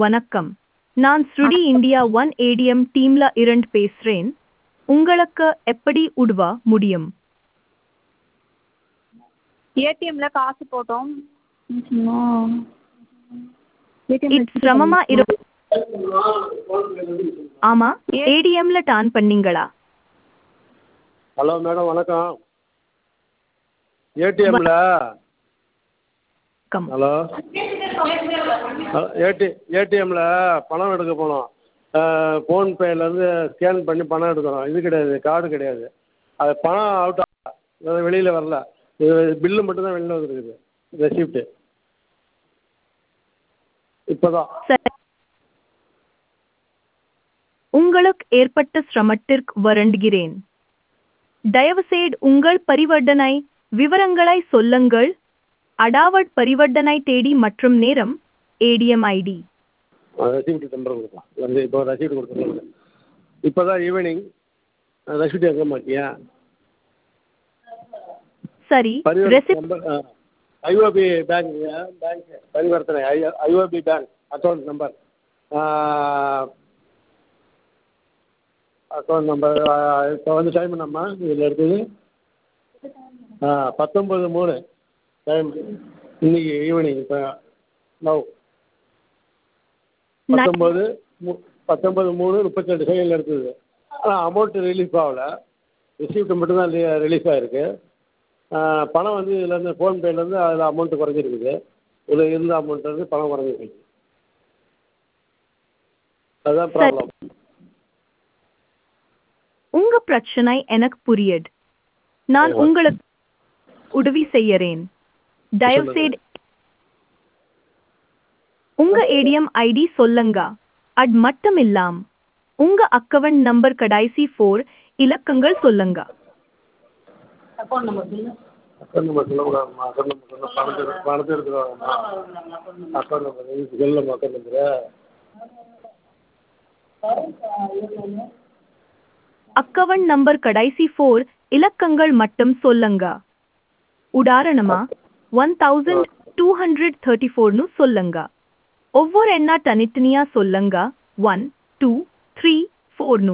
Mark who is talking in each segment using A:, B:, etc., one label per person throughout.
A: வணக்கம் நான் ஸ்ருடி இந்தியா ஒன் ஏடிஎம் டீம்ல இருந்து பேசுறேன் உங்களுக்கு எப்படி உதவ முடியும்
B: ஏடிஎம்ல காசு போட்டோம்
A: இது சிரமமா இரு ஆமா ஏடிஎம்ல டான் பண்ணீங்களா
C: ஹலோ மேடம் வணக்கம் ஏடிஎம்ல
A: கம்
C: ஹலோ ஏடி ஏடிஎம்ல பணம் எடுக்க போனோம் ஃபோன்பேலேருந்து ஸ்கேன் பண்ணி பணம் எடுக்கிறோம் இது கிடையாது கார்டு கிடையாது அது பணம் அவுட் ஆகல வெளியில் வரல இது பில்லு மட்டும்தான் வெளியில் வந்துருக்குது ரெசிப்ட்டு இப்போ தான்
A: சரி உங்களுக்கு ஏற்பட்ட சிரமத்திற்கு வருந்துகிறேன் தயவுசெய்து உங்கள் பரிவர்த்தனை விவரங்களை சொல்லுங்கள் அடாவட் பரிவர்த்தனை தேதி மற்றும் நேரம் ஏடிஎம் ஐடி
C: ரெசிப்ட் நம்பர் கொடுக்கலாம் வந்து இப்போ ரெசிப்ட் கொடுத்துருங்க இப்போ தான் ஈவினிங் ரெசிப்ட் எங்கே மாட்டியா
A: சரி
C: பரிவர்த்தனை
A: receipt
C: number IOB bank bank பரிவர்த்தனை I IOB bank account number account number இப்போ வந்து டைம் என்னம்மா இதில் இருக்குது ஆ பத்தொம்பது மூணு டைம் இன்னைக்கு ஈவினிங் இப்போ நவ் பத்தொம்பது மூ பத்தொம்பது மூணு முப்பத்தி ரெண்டு செகண்டில் எடுத்தது ஆனால் அமௌண்ட்டு ரிலீஃப் ஆகல ரிசிப்ட் மட்டும்தான் ரிலீஃப் ஆகிருக்கு பணம் வந்து இதுலேருந்து ஃபோன்பேலேருந்து அதில் அமௌண்ட்டு குறைஞ்சிருக்குது இதில் இருந்த அமௌண்ட்லேருந்து பணம் குறைஞ்சிருக்கு அதுதான் ப்ராப்ளம்
A: உங்க பிரச்சனை எனக்கு புரியுது நான்
C: ஓ.
A: உங்களுக்கு உதவி செய்யறேன் தயவுசெய்து உங்க ஏடிஎம் ஐடி சொல்லுங்க அது மட்டும் இல்லாம் உங்க அக்கவுண்ட் நம்பர் கடைசி ஃபோர் இலக்கங்கள் சொல்லுங்க
C: அக்கௌண்ட் நம்பர் சொல்லக்கூடாதும்மா அக்கௌண்ட் நம்பர் சொன்னால் பணத்தை எடு- பணத்தை எடுத்துருவாங்கம்மா அக்கௌண்ட் நம்பர் சொல்லும்மா அக்கௌண்ட் நம்பரு
A: அக்கவுண்ட் நம்பர் கடைசி ஃபோர் இலக்கங்கள் மட்டும் சொல்லுங்க உதாரணமா one thousand two hundred thirty ஃபோர்னு சொல்லுங்க ஒவ்வொரு எண்ணா தனித்தனியா சொல்லுங்க ஒன் டூ த்ரீ ஃபோர்னு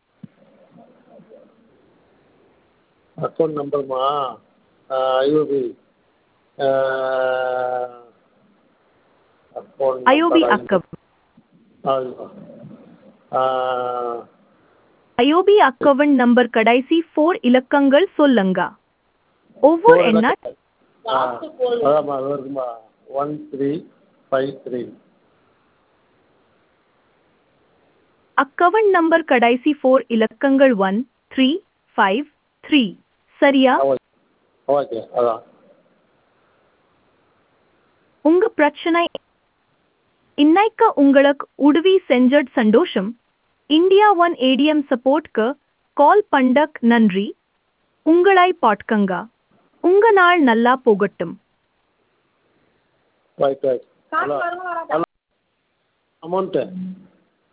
C: அக்கௌண்ட் நம்பர்மா IOB account
A: IOB account IOB account number கடைசி ஃபோர் இலக்கங்கள் சொல்லுங்க ஒவ்வொரு எண்ணா
C: அதாம்மா அது இருக்குமா one three five three
A: account number கடைசி ஃபோர் இலக்கங்கள் ஒன் த்ரீ ஃபைவ் த்ரீ சரியா
C: ஓகே அதான்
A: உங்க பிரச்சனை இன்னைக்கு உங்களுக்கு உதவி செஞ்சது சந்தோஷம் இந்தியா ஒன் ஏடிஎம் சப்போர்ட்க்கு கால் பண்ணக் நன்றி உங்களை பாட்கங்க உங்க நாள் நல்லா போகட்டும்
C: right right hello hello amount